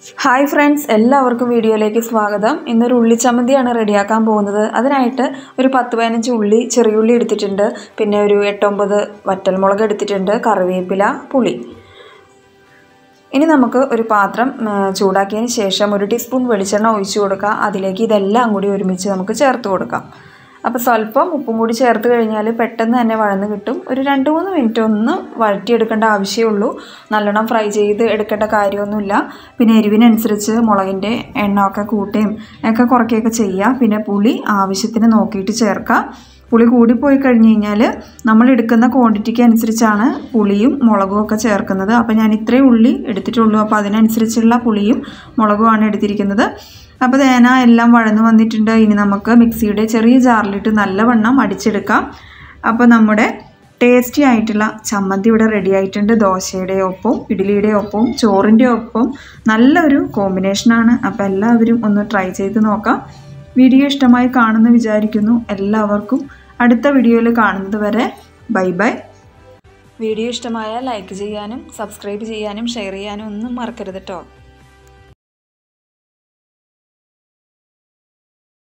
hi friends എല്ലാവർക്കും വീഡിയോയിലേക്ക് സ്വാഗതം ഇന്നൊരു ഉള്ളിച്ചമ്മന്തിയാണ് റെഡിയാക്കാൻ പോകുന്നത് അതിനായിട്ട് ഒരു പത്ത് പതിനഞ്ച് ഉള്ളി ചെറിയുള്ളി എടുത്തിട്ടുണ്ട് പിന്നെ ഒരു എട്ടൊമ്പത് വറ്റൽമുളക് എടുത്തിട്ടുണ്ട് കറിവേപ്പില പുളി ഇനി നമുക്ക് ഒരു പാത്രം ആ, ചൂടാക്കിയതിന് ശേഷം ഒരു ടീസ്പൂൺ വെളിച്ചെണ്ണ ഒഴിച്ചു കൊടുക്കുക അതിലേക്ക് ഇതെല്ലാം കൂടി ഒരുമിച്ച് നമുക്ക് ചേർത്ത് കൊടുക്കാം അപ്പോൾ സ്വല്പം ഉപ്പും കൂടി ചേർത്ത് കഴിഞ്ഞാൽ പെട്ടെന്ന് തന്നെ വഴന്ന് കിട്ടും ഒരു രണ്ട് മൂന്ന് മിനിറ്റ് ഒന്ന് വഴറ്റിയെടുക്കേണ്ട ആവശ്യമുള്ളൂ നല്ലോണം ഫ്രൈ ചെയ്ത് എടുക്കേണ്ട കാര്യമൊന്നുമില്ല പിന്നെ എരിവിനനുസരിച്ച് മുളകിൻ്റെ എണ്ണ ഒക്കെ കൂട്ടുകയും ഒക്കെ കുറയ്ക്കുകയൊക്കെ ചെയ്യുക പിന്നെ പുളി ആവശ്യത്തിന് നോക്കിയിട്ട് ചേർക്കുക പുളി കൂടിപ്പോയി കഴിഞ്ഞ് കഴിഞ്ഞാൽ നമ്മൾ എടുക്കുന്ന ക്വാണ്ടിറ്റിക്ക് അനുസരിച്ചാണ് പുളിയും മുളകും ഒക്കെ ചേർക്കുന്നത് അപ്പോൾ ഞാൻ ഇത്രയും ഉള്ളി എടുത്തിട്ടുള്ളൂ അപ്പോൾ അതിനനുസരിച്ചുള്ള പുളിയും മുളകുമാണ് എടുത്തിരിക്കുന്നത് അപ്പോൾ തേന എല്ലാം വഴന്നു വന്നിട്ടുണ്ട് ഇനി നമുക്ക് മിക്സിയുടെ ചെറിയ ജാറിലിട്ട് നല്ലവണ്ണം അടിച്ചെടുക്കാം അപ്പോൾ നമ്മുടെ ടേസ്റ്റി ആയിട്ടുള്ള ചമ്മന്തി ഇവിടെ റെഡി ആയിട്ടുണ്ട് ദോശയുടെ ഒപ്പവും ഇഡ്ഡലിയുടെ ഒപ്പവും ചോറിൻ്റെ ഒപ്പവും നല്ലൊരു കോമ്പിനേഷനാണ് അപ്പോൾ എല്ലാവരും ഒന്ന് ട്രൈ ചെയ്ത് നോക്കാം വീഡിയോ ഇഷ്ടമായി കാണുമെന്ന് വിചാരിക്കുന്നു എല്ലാവർക്കും അടുത്ത വീഡിയോയിൽ കാണുന്നത് വരെ ബൈ ബൈ വീഡിയോ ഇഷ്ടമായാൽ ലൈക്ക് ചെയ്യാനും സബ്സ്ക്രൈബ് ചെയ്യാനും ഷെയർ ചെയ്യാനും ഒന്നും മറക്കരുത് കേട്ടോ